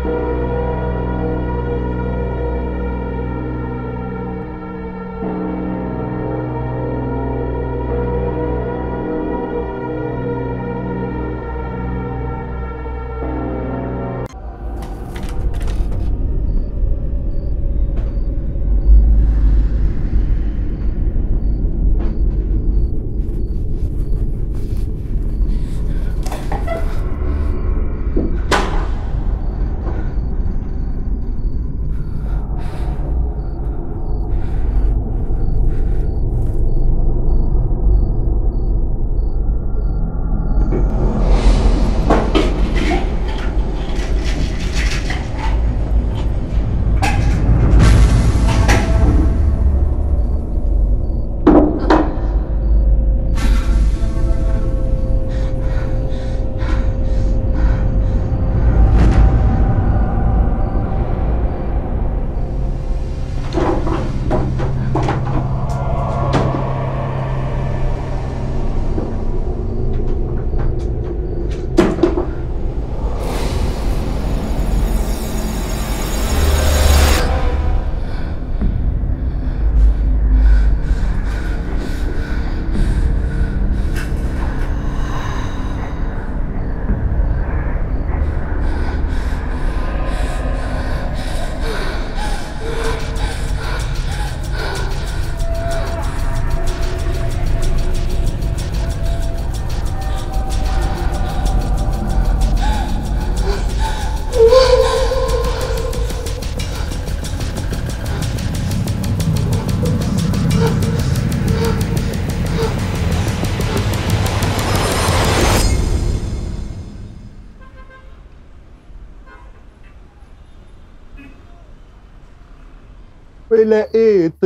ولقيت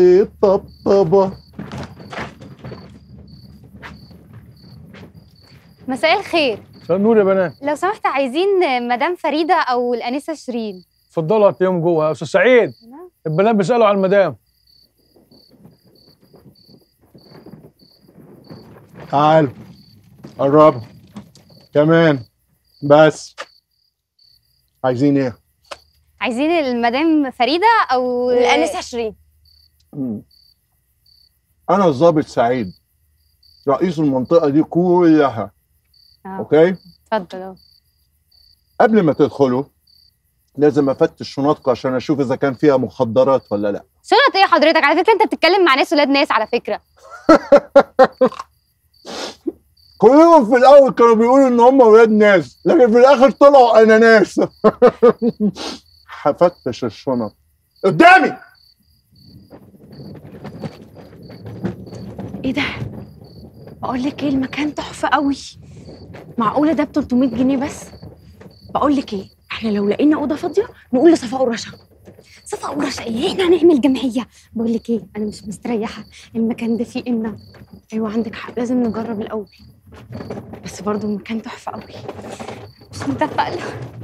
الطبطبة مساء الخير مساء النور يا بنات لو سمحت عايزين مدام فريدة أو الأنسة شيرين اتفضلوا هتلاقيهم جوه يا استاذ سعيد البنات بيسالوا على المدام تعالوا قربوا كمان بس عايزين ايه؟ عايزين المدام فريدة أو الأنسة شيرين مم. انا الضابط سعيد رئيس المنطقة دي كلها آه. اوكي؟ اتفضل أهو. قبل ما تدخلوا لازم افتش شنطكم عشان اشوف اذا كان فيها مخدرات ولا لا شنط إيه حضرتك على فكرة أنت بتتكلم مع ناس ولاد ناس على فكرة كلهم في الاول كانوا بيقولوا ان هم ولاد ناس لكن في الاخر طلعوا اناناس هفتش الشنط قدامي ايه ده؟ بقول لك ايه المكان تحفه قوي معقوله ده ب 300 جنيه بس؟ بقول لك ايه احنا لو لقينا اوضه فاضيه نقول لصفاء ورشا صفا ورشا إيه إحنا هنعمل جمعية بقول لك إيه أنا مش مستريحة المكان ده فيه إمنا ايوه عندك حق لازم نجرب الاول بس برضه المكان تحفه قوي مش متفائلة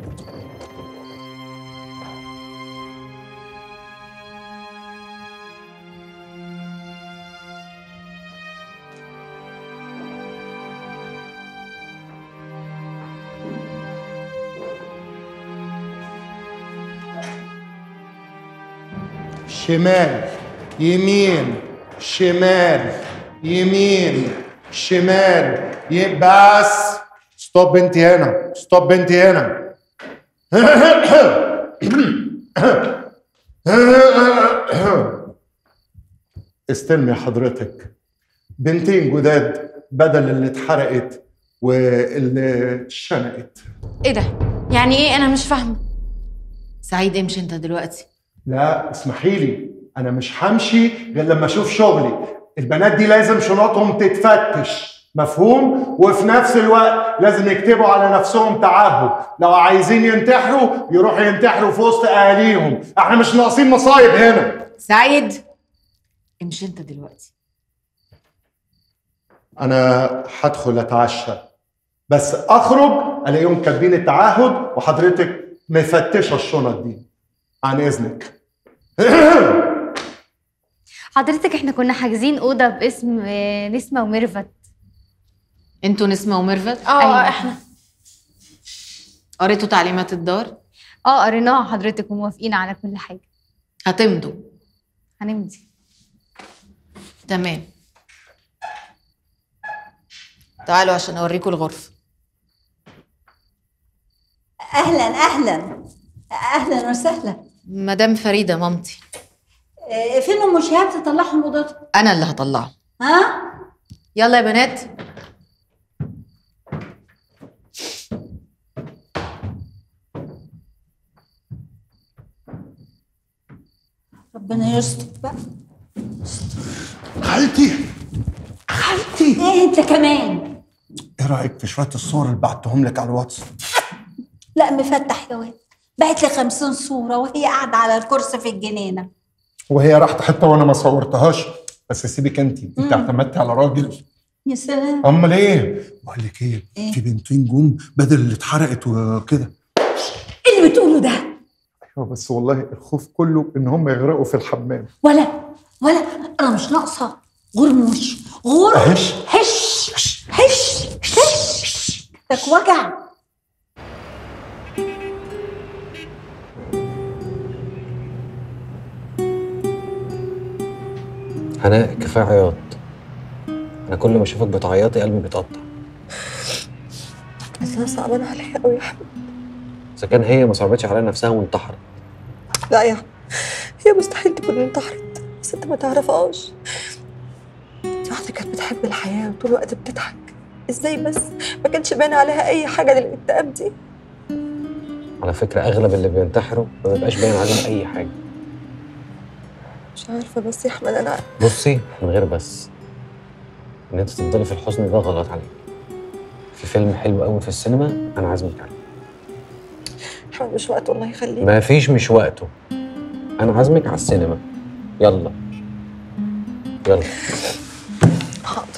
شمال يمين شمال يمين شمال ي... بس ستوب انت هنا ستوب انت هنا استلمي حضرتك بنتين جداد بدل اللي اتحرقت واللي اتشنقت ايه ده؟ يعني ايه انا مش فاهمه سعيد امشي انت دلوقتي لا اسمحي لي انا مش همشي غير لما اشوف شغلي البنات دي لازم شنطهم تتفتش مفهوم وفي نفس الوقت لازم يكتبوا على نفسهم تعهد لو عايزين ينتحروا يروحوا ينتحروا في وسط اهاليهم احنا مش ناقصين مصايب هنا سعيد امشي انت دلوقتي انا هدخل اتعشى بس اخرج الاقيهم كاتبين التعهد وحضرتك مفتشه الشنط دي عن اذنك حضرتك إحنا كنا حاجزين أوضة باسم آه، نسمة وميرفت انتوا نسمة وميرفت اه أيوة. احنا قريتوا تعليمات الدار اه قريناها حضرتك وموافقين على كل حاجه هتمضوا هنمضي تمام تعالوا عشان اوريكم الغرفه اهلا اهلا اهلا وسهلا مدام فريده مامتي آه، فين ام شهاب تطلعهم اوضتهم انا اللي هطلعهم ها يلا يا بنات ربنا يستر بقى خالتي خالتي ايه انت كمان ايه رايك في شويه الصور اللي بعتهم لك على الواتس لا مفتح يا واد بعت لي 50 صوره وهي قاعده على الكرسي في الجنينه وهي راحت حته وانا ما صورتهاش بس سيبك انت انت اعتمدتي على راجل يا سلام امال ايه بقول لك ايه إيه؟ في بنتين جم بدل اللي اتحرقت وكده ايه اللي بتقوله ده ايوه بس والله الخوف كله ان هم يغرقوا في الحمام ولا ولا انا مش ناقصه غرموش غر هش. هش هش هش لك وجع هناء كفايه عياط انا كل ما اشوفك بتعيطي قلبي بيتقطع بس انا صعبان عليا قوي يا حبيبي اذا كان هي ما صعبتش على نفسها وانتحرت لا يا حبيبي. هي مستحيل تكون انتحرت بس انت ما تعرفهاش دي واحده كانت بتحب الحياه وطول الوقت بتضحك ازاي بس ما كانش باين عليها اي حاجه للاكتئاب دي على فكره اغلب اللي بينتحروا ما بيبقاش باين عليهم اي حاجه مش عارفه بس يا احمد انا بصي من غير بس ان انت تفضلي في الحزن ده غلط عليك في فيلم حلو قوي في السينما انا عازمك عليه احمد مش وقت والله يخليك ما فيش مش وقته انا عازمك على السينما يلا يلا حاضر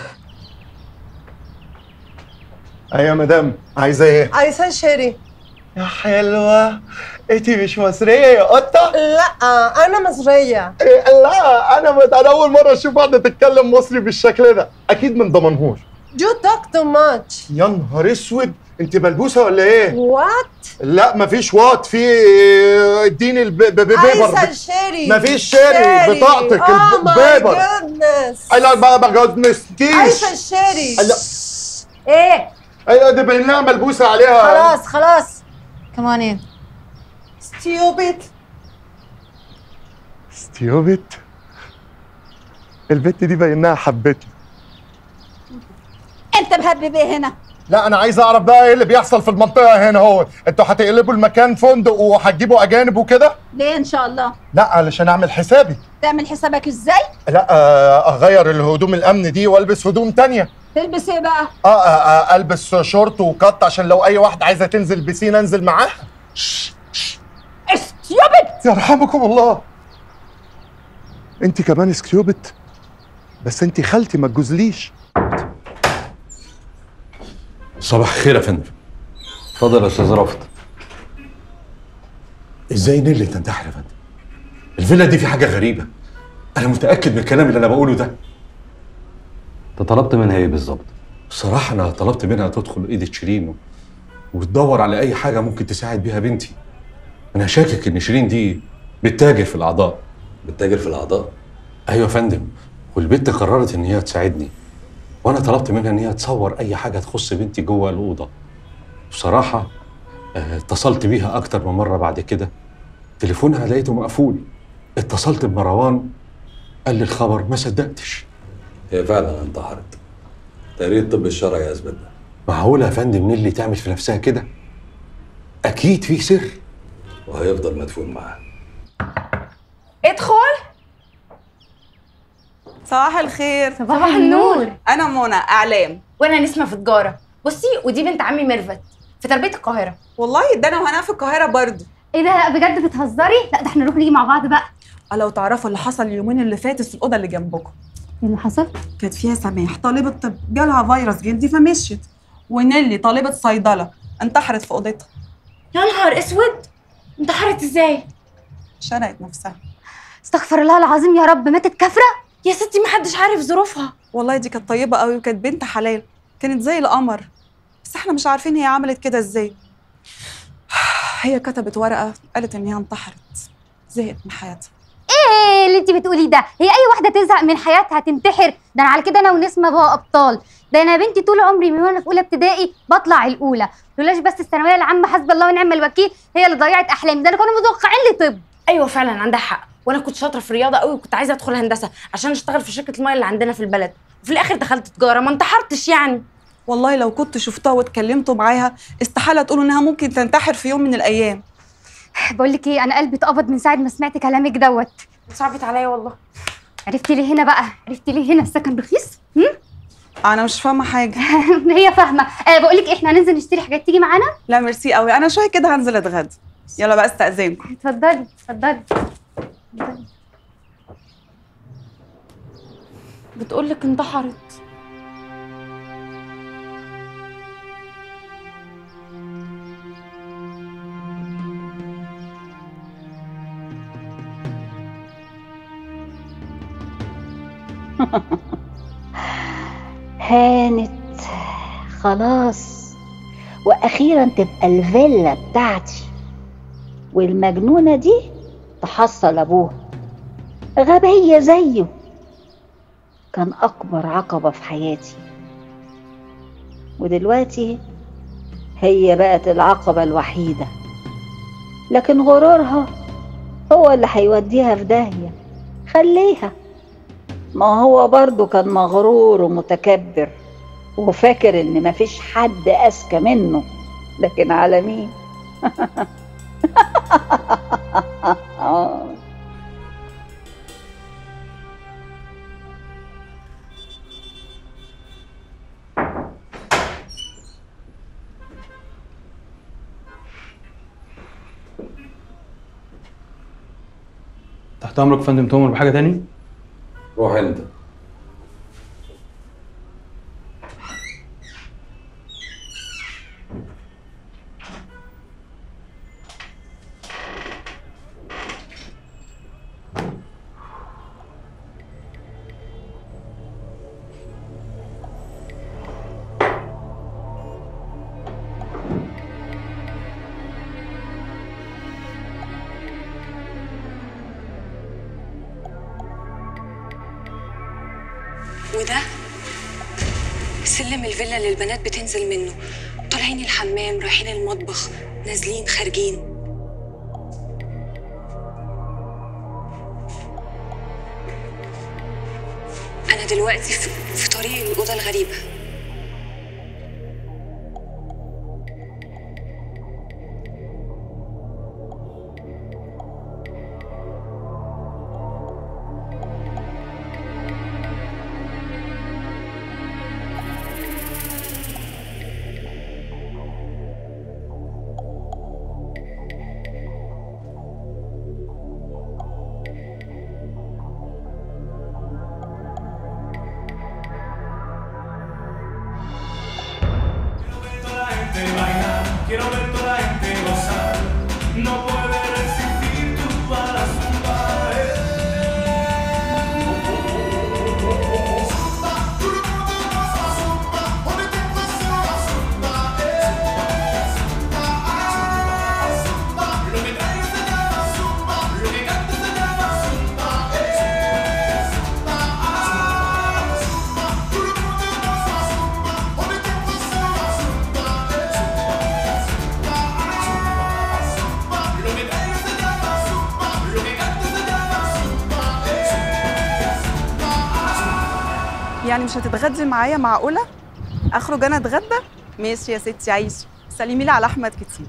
ايوه يا مدام عايزه ايه عايزة شيري يا حلوه انت مش مصريه يا قطه لا انا مصريه إيه، لا انا مت... انا اول مره اشوف واحده تتكلم مصري بالشكل ده اكيد من دمنهور You talk too much يا نهار اسود انت ملبوسه ولا ايه What? لا مفيش وات في اديني البيبر عايزة شيري مفيش شيري بطاقتك Oh my البيبر goodness اي لا بقى ما جوزنستيش عايزة شيري لا ايه ايوه دي باين لها ملبوسه عليها خلاص خلاص كمان ايه stupid ستيوبت البت دي باينها حبتني انت مهبب ايه هنا لا انا عايز اعرف بقى ايه اللي بيحصل في المنطقه هنا هو انتوا هتقلبوا المكان فندق وهتجيبوا اجانب وكده ليه ان شاء الله لا علشان اعمل حسابي تعمل حسابك ازاي لا آه، اغير الهدوم الامن دي والبس هدوم تانية تلبس ايه بقى اه, آه, آه البس شورت وكت عشان لو اي واحد عايزه تنزل بسين انزل معاها استيوبد يرحمكم الله انت كمان سكيوبت بس انت خالتي ما تجوزليش صباح الخير يا فندم اتفضل يا استاذ رافض ازاي نيلي تنتحر يا فندم الفيلا دي في حاجه غريبه انا متاكد من الكلام اللي انا بقوله ده انت طلبت منها ايه بالظبط بصراحه انا طلبت منها تدخل ايد شيرين و- وتدور على اي حاجه ممكن تساعد بيها بنتي انا شاكك ان شيرين دي بتتاجر في الاعضاء بتتاجر في الاعضاء ايوه يا فندم والبنت قررت ان هي تساعدني وانا طلبت منها ان هي تصور اي حاجه تخص بنتي جوه الاوضه بصراحه آه، اتصلت بيها اكتر من مره بعد كده تليفونها لقيته مقفول اتصلت بمروان قال لي الخبر ما صدقتش هي فعلا انتحرت تقرير الطب الشرعي اثبت ده معقوله يا فندم نيلي تعمل في نفسها كده اكيد في سر وهيفضل مدفون معاها ادخل صباح الخير صباح النور انا منى اعلام وانا نسمه في تجاره بصي ودي بنت عمي ميرفت في تربيه القاهره والله ده انا وهنا في القاهره برضو ايه ده لا بجد بتهزري لا ده احنا نروح نيجي مع بعض بقى آه، لو تعرفوا اللي حصل اليومين اللي فاتوا في الاوضه اللي جنبكم ايه اللي حصل كانت فيها سماح طالبه طب جالها فيروس جلدي فمشيت ونيلي طالبه صيدله انتحرت في اوضتها يا نهار اسود انتحرت ازاي شنقت نفسها استغفر الله العظيم يا رب ماتت كافره يا ستي محدش عارف ظروفها والله دي كانت طيبه قوي وكانت بنت حلال كانت زي القمر بس احنا مش عارفين هي عملت كده ازاي هي كتبت ورقه قالت ان هي انتحرت زهقت من حياتها ايه اللي انت بتقوليه ده هي اي واحده تزهق من حياتها تنتحر ده انا على كده انا ونسمه بقى ابطال ده انا بنتي طول عمري من وانا في اولى ابتدائي بطلع الاولى لولاش بس الثانويه العامه حسب الله ونعم الوكيل هي اللي ضيعت احلامي ده انا كانوا متوقعين لي طب ايوه فعلا عندها حق وانا كنت شاطره في الرياضه قوي وكنت عايزه ادخل هندسه عشان اشتغل في شركه الميه اللي عندنا في البلد وفي الاخر دخلت تجاره ما انتحرتش يعني والله لو كنت شفتها واتكلمتوا معاها استحاله تقولوا انها ممكن تنتحر في يوم من الايام بقول لك ايه انا قلبي اتقبض من ساعه ما سمعت كلامك دوت صعبت عليا والله عرفتي ليه هنا بقى عرفتي ليه هنا السكن رخيص هم؟ انا مش فاهمه حاجه هي فاهمه أه بقول لك احنا هننزل نشتري حاجات تيجي معانا لا ميرسي قوي انا شويه كده هنزل اتغدى يلا بقى استاذنكم اتفضلي اتفضلي بتقول لك انتحرت هانت خلاص واخيرا تبقى الفيلا بتاعتي والمجنونه دي تحصل ابوها غبيه زيه كان اكبر عقبه في حياتي ودلوقتي هي بقت العقبه الوحيده لكن غرورها هو اللي هيوديها في داهيه خليها ما هو برضه كان مغرور ومتكبر وفاكر ان مفيش حد اذكى منه لكن على مين آه. تحت امرك يا فندم تؤمر بحاجه تاني روح انت وده سلم الفيلا اللي البنات بتنزل منه طالعين الحمام رايحين المطبخ نازلين خارجين أنا دلوقتي في, في طريق الأوضة الغريبة Quiero ver toda la gente gozar. No puede resistir tu para zumba. Lo que trae se llama zumba. Lo que canta se llama zumba. Lo que trae se llama zumba. Lo que canta se llama zumba. يعني مش هتتغدي معايا معقوله اخرج انا اتغدى ماشي يا ستي عيشي سلمي لي على احمد كتير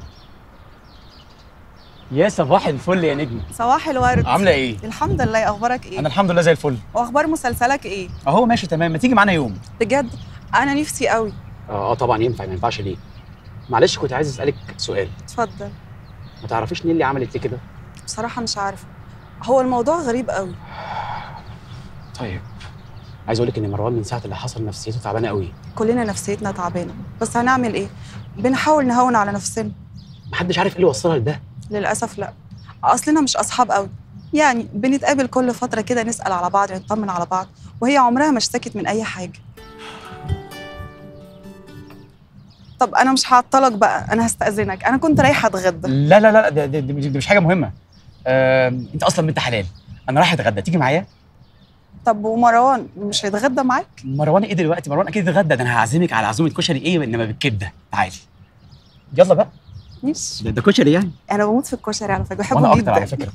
يا صباح الفل يا نجمة صباح الورد عاملة إيه؟ الحمد لله اخبارك ايه أنا الحمد لله زي الفل واخبار مسلسلك ايه أهو ماشي تمام ما تيجي معانا يوم بجد انا نفسي قوي اه طبعا ينفع ما ينفعش ليه معلش كنت عايز اسالك سؤال اتفضل ما تعرفيش نيلي عملت ليه كده بصراحه مش عارفه هو الموضوع غريب قوي طيب عايز اقول لك ان مروان من ساعه اللي حصل نفسيته تعبانه قوي كلنا نفسيتنا تعبانه بس هنعمل ايه بنحاول نهون على نفسنا محدش عارف ايه اللي وصلها لده للاسف لا اصلنا مش اصحاب قوي يعني بنتقابل كل فتره كده نسال على بعض نطمن على بعض وهي عمرها ما اشتكت من اي حاجه طب انا مش هعطلك بقى انا هستأذنك انا كنت رايحه اتغدى لا لا لا ده- ده- دي مش- دي مش حاجه مهمه آه، انت اصلا بنت حلال انا رايح اتغدى تيجي معايا طب ومروان مش هيتغدى معاك مروان ايه دلوقتي مروان اكيد اتغدى ده انا هعزمك على عزومه كشري ايه انما بالكبده تعالي يلا بقى ماشي ده, ده كشري يعني انا بموت في الكشري على فكره وانا بحبه اكتر جدا على فكره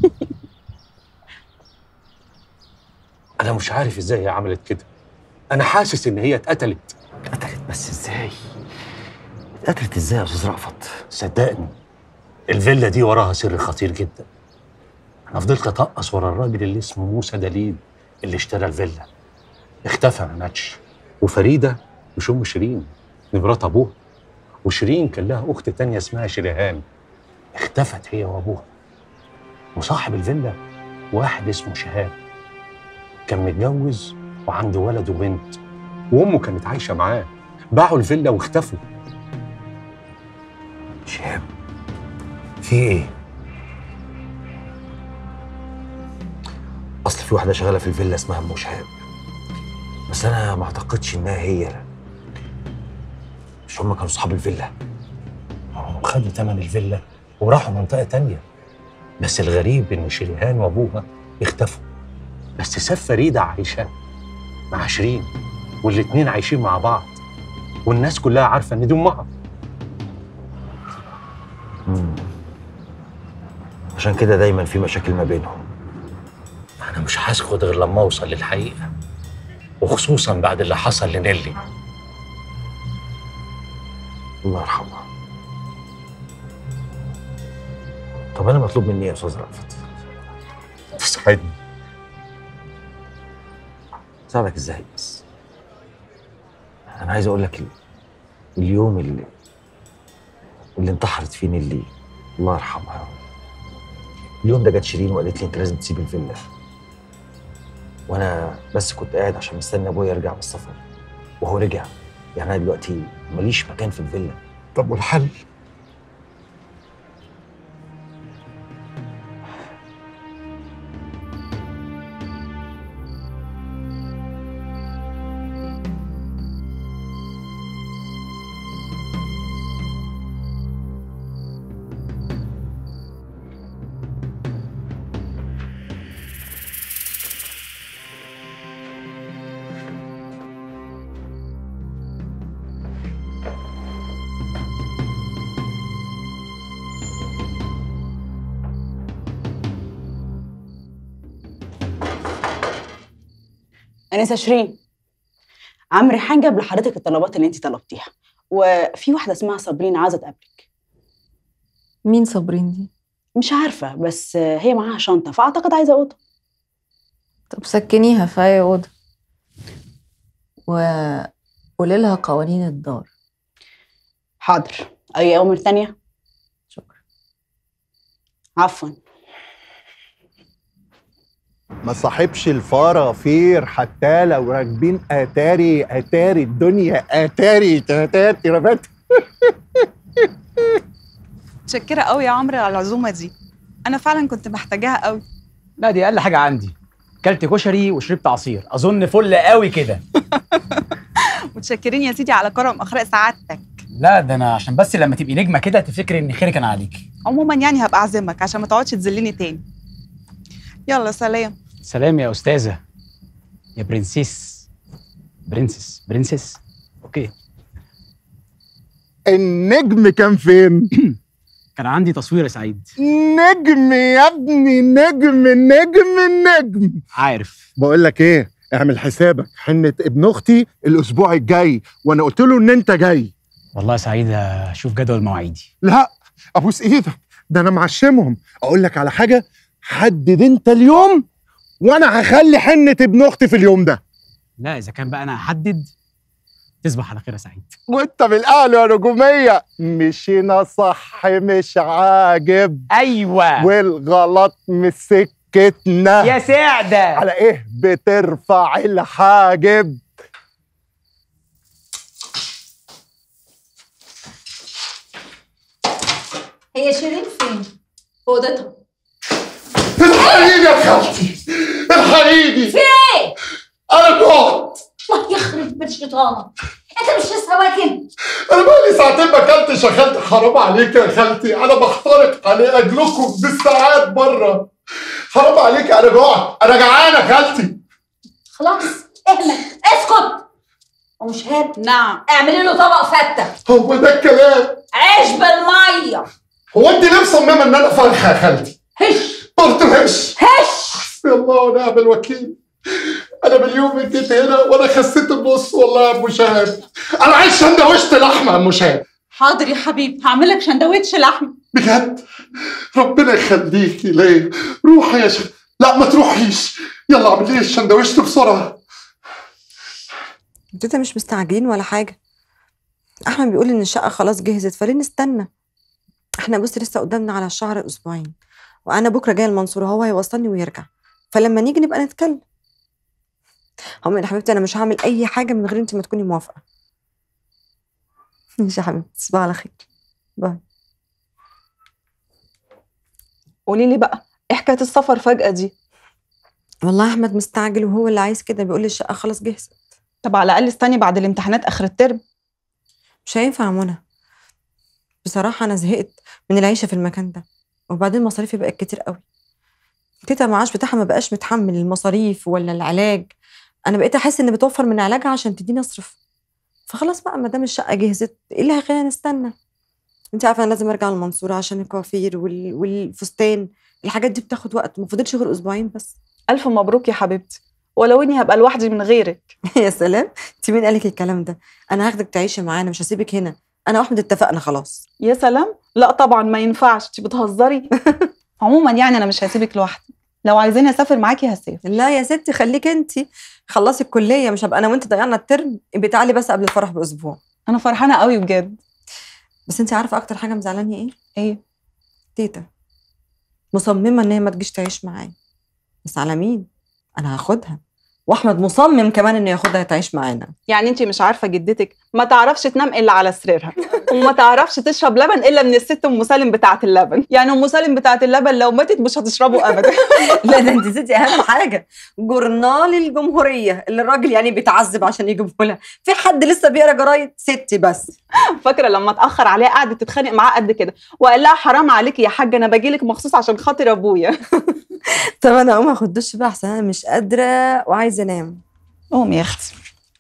انا مش عارف ازاي هي عملت كده انا حاسس ان هي اتقتلت اتقتلت بس ازاي؟ اتقتلت ازاي يا استاذ رأفت؟ صدقني الفيلا دي وراها سر خطير جدا انا فضلت اطقص ورا الراجل اللي اسمه موسى دليل اللي اشترى الفيلا اختفى ما ماتش وفريده مش ام شيرين دي مرات ابوها وشيرين كان لها اخت تانية اسمها شريهان اختفت هي وابوها وصاحب الفيلا واحد اسمه شهاب كان متجوز وعنده ولد وبنت وامه كانت عايشه معاه باعوا الفيلا واختفوا شهاب في ايه؟ اصل في واحده شغاله في الفيلا اسمها ام شهاب بس انا ما اعتقدش انها هي مش هم كانوا صحاب الفيلا هم خدوا تمن الفيلا وراحوا منطقة تانية بس الغريب إن شريهان وأبوها اختفوا بس ساب فريدة عايشة مع شيرين والاتنين عايشين مع بعض والناس كلها عارفة إن دي أمها مم. عشان كده دايما في مشاكل ما بينهم أنا مش هسكت غير لما أوصل للحقيقة وخصوصا بعد اللي حصل لنيلي الله يرحمها طب انا مطلوب مني ايه يا استاذ رأفت؟ تساعدني ساعدك ازاي بس؟ انا عايز اقول لك ال- اليوم اللي اللي انتحرت فيه نيلي الله يرحمها اليوم ده جت شيرين وقالت لي انت لازم تسيب الفيلا وانا بس كنت قاعد عشان مستني ابويا يرجع من السفر وهو رجع يعني انا دلوقتي ماليش مكان في الفيلا طب والحل؟ انسه شيرين عم ريحان جاب لحضرتك الطلبات اللي انت طلبتيها وفي واحده اسمها صابرين عايزه تقابلك مين صابرين دي؟ مش عارفه بس هي معاها شنطه فاعتقد عايزه اوضه طب سكنيها في أي أوضة وقولي لها قوانين الدار حاضر اي اوامر تانية شكرا عفوا ما صاحبش الفرافير حتى لو راكبين اتاري اتاري الدنيا اتاري تاتات ربات متشكره قوي يا عمرو على العزومه دي انا فعلا كنت محتاجاها قوي لا دي اقل حاجه عندي كلت كشري وشربت عصير اظن فل قوي كده متشكرين يا سيدي على كرم اخلاق سعادتك لا ده انا عشان بس لما تبقي نجمه كده تفتكري ان خيري كان عليكي عموما يعني هبقى اعزمك عشان ما تقعدش تذلني تاني يلا سلام سلام يا استاذه يا برنسيس برنسس برنسس اوكي النجم كان فين؟ كان عندي تصوير يا سعيد نجم يا ابني نجم نجم نجم عارف بقول لك ايه اعمل حسابك حنة ابن اختي الاسبوع الجاي وانا قلت له ان انت جاي والله يا سعيد اشوف جدول مواعيدي لا ابوس ايدك ده انا معشمهم اقول لك على حاجه حدد انت اليوم وانا هخلي حنة ابن اختي في اليوم ده لا اذا كان بقى انا هحدد تصبح على خير يا سعيد وانت بالاهل يا نجوميه مشينا صح مش عاجب ايوه والغلط مش سكتنا يا سعده على ايه بترفع الحاجب هي شيرين فين؟ في اوضتها الحقيقي يا خالتي الحقيقي في ايه؟ انا جوعت الله يخرب بيت شيطانك انت مش لسه واكل انا بقالي ساعتين ما اكلتش يا خالتي حرام عليك يا خالتي انا بخترق على اجلكم بالساعات بره حرام عليك انا جوعت انا جعان يا خالتي خلاص اهمل اسكت ومش هاب نعم اعملي له طبق فته هو ده الكلام عيش بالميه هو انت ليه مصممه ان انا فرخه يا خالتي هش قلت هش هش حسبي الله ونعم الوكيل انا باليوم جيت هنا وانا خسيت النص والله يا ابو شهاب انا عايز سندوتش لحمه يا ابو شهاب حاضر يا حبيبي هعمل لك سندوتش لحمه بجد ربنا يخليكي ليه روحي يا شيخ لا ما تروحيش يلا اعملي لي السندوتش بسرعه انتوا مش مستعجلين ولا حاجه احمد بيقول ان الشقه خلاص جهزت فليه نستنى احنا بص لسه قدامنا على الشهر اسبوعين وانا بكره جايه المنصوره هو هيوصلني ويرجع فلما نيجي نبقى نتكلم هم يا حبيبتي انا مش هعمل اي حاجه من غير انت ما تكوني موافقه ماشي يا حبيبتي تصبحي على خير باي قولي لي بقى ايه حكايه السفر فجاه دي والله احمد مستعجل وهو اللي عايز كده بيقول لي الشقه خلاص جهزت طب على الاقل استني بعد الامتحانات اخر الترم مش هينفع يا منى بصراحه انا زهقت من العيشه في المكان ده وبعدين مصاريفي بقت كتير قوي تيتا المعاش بتاعها ما بقاش متحمل المصاريف ولا العلاج انا بقيت احس ان بتوفر من علاجها عشان تديني اصرف فخلاص بقى ما دام الشقه جهزت ايه اللي هيخلينا نستنى انت عارفه انا لازم ارجع المنصوره عشان الكوافير وال... والفستان الحاجات دي بتاخد وقت ما فضلش غير اسبوعين بس الف مبروك يا حبيبتي ولو اني هبقى لوحدي من غيرك يا سلام انت مين قالك الكلام ده انا هاخدك تعيشي معانا مش هسيبك هنا انا واحمد اتفقنا خلاص يا سلام لا طبعا ما ينفعش انت بتهزري عموما يعني انا مش هسيبك لوحدي لو عايزاني اسافر معاكي هسافر لا يا ستي خليك انت خلصي الكليه مش هبقى انا وانت ضيعنا الترم ابقي تعالي بس قبل الفرح باسبوع انا فرحانه قوي بجد بس انت عارفه اكتر حاجه مزعلاني ايه ايه تيتا مصممه ان هي ما تجيش تعيش معايا بس على مين انا هاخدها واحمد مصمم كمان انه ياخدها تعيش معانا يعني انت مش عارفه جدتك ما تعرفش تنام الا على سريرها وما تعرفش تشرب لبن الا من الست ام سالم بتاعه اللبن يعني ام سالم بتاعه اللبن لو ماتت مش هتشربه ابدا لا ده انت نسيتي اهم حاجه جورنال الجمهوريه اللي الراجل يعني بيتعذب عشان يجيبه لها في حد لسه بيقرا جرايد ستي بس فاكره لما اتاخر عليها قعدت تتخانق معاه قد كده وقال لها حرام عليكي يا حاجه انا باجي لك مخصوص عشان خاطر ابويا طب انا اقوم اخد دش بقى احسن انا مش قادره وعايزه انام قومي يا اختي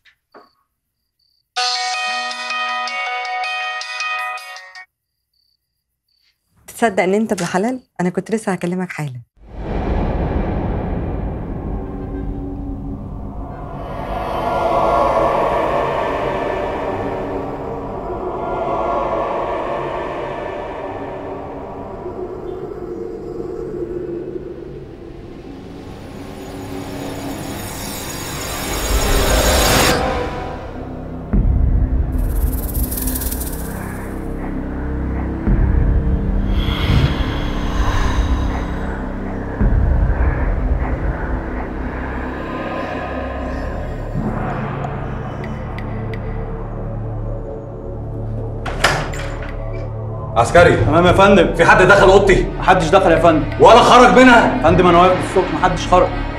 تصدق ان انت ابن حلال انا كنت لسه هكلمك حالا عسكري تمام يا فندم في حد دخل اوضتي محدش دخل يا فندم ولا خرج منها يا فندم انا واقف الصبح محدش خرج